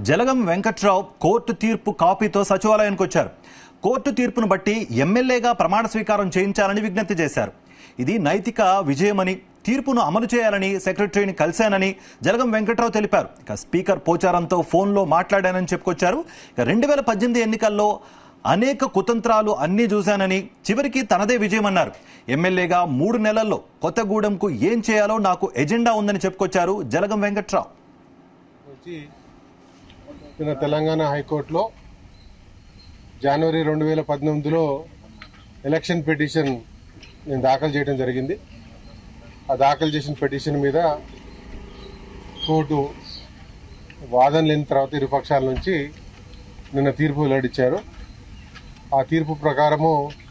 Jalagam Venkatrao court తీర్పు కాపీతో సచివాలయానికి వచ్చారు కోర్టు తీర్పును బట్టి ఎమ్మెల్యేగా ప్రమాణ స్వీకారం చేయించాలని విజ్ఞప్తి చేశారు ఇది నైతిక విజయమని తీర్పును అమలు చేయాలని సెక్రటరీని కలిశానని జలగం వెంకట్రావు తెలిపారు ఇక స్పీకర్ పోచారంతో ఫోన్లో మాట్లాడానని చెప్పుకొచ్చారు ఇక రెండు వేల పద్దెనిమిది ఎన్నికల్లో అనేక కుతంత్రాలు అన్నీ చూశానని చివరికి తనదే విజయమన్నారు ఎమ్మెల్యేగా మూడు నెలల్లో కొత్తగూడెంకు ఏం చేయాలో నాకు ఎజెండా ఉందని చెప్పుకొచ్చారు జలగం వెంకట్రావు వచ్చి నిన్న తెలంగాణ హైకోర్టులో జనవరి రెండు వేల పద్దెనిమిదిలో ఎలక్షన్ పిటిషన్ నేను దాఖలు చేయడం జరిగింది ఆ దాఖలు చేసిన పిటిషన్ మీద కోర్టు వాదన లేని తర్వాత ఇరు పక్షాల నుంచి నిన్న తీర్పు వెల్లడించారు ఆ తీర్పు ప్రకారము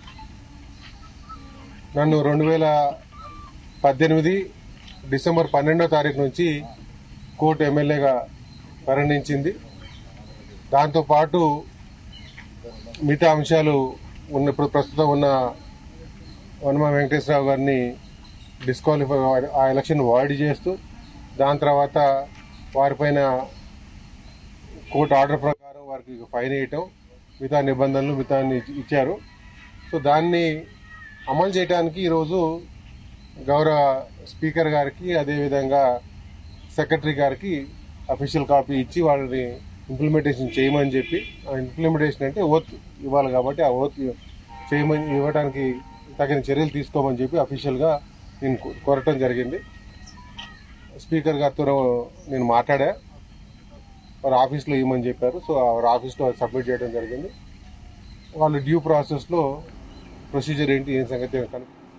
నన్ను రెండు వేల పద్దెనిమిది డిసెంబర్ పన్నెండో తారీఖు నుంచి కోర్టు ఎమ్మెల్యేగా పరిగణించింది దాంతోపాటు మిగతా అంశాలు ఉన్న ఇప్పుడు ప్రస్తుతం ఉన్న వనమ వెంకటేశ్వరరావు గారిని డిస్క్వాలిఫై ఆ ఎలక్షన్ వాయిడ్ చేస్తూ దాని తర్వాత వారిపైన కోర్టు ఆర్డర్ ప్రకారం వారికి ఫైన్ వేయటం మిగతా నిబంధనలు మిగతా ఇచ్చారు సో దాన్ని అమలు చేయడానికి ఈరోజు గౌరవ స్పీకర్ గారికి అదేవిధంగా సెక్రటరీ గారికి అఫీషియల్ కాపీ ఇచ్చి వాళ్ళని ఇంప్లిమెంటేషన్ చేయమని చెప్పి ఆ ఇంప్లిమెంటేషన్ అంటే ఓత్ ఇవ్వాలి కాబట్టి ఆ ఓత్ చేయమని ఇవ్వడానికి తగిన చర్యలు తీసుకోమని చెప్పి అఫీషియల్గా నేను కో- కోరటం జరిగింది స్పీకర్ గారితో నేను మాట్లాడా వారు ఆఫీస్లో ఇవ్వమని చెప్పారు సో వారి ఆఫీస్లో సబ్మిట్ చేయడం జరిగింది వాళ్ళు డ్యూ ప్రాసెస్లో ప్రొసీజర్ ఏంటి ఏం సంగతి కనుక్కొని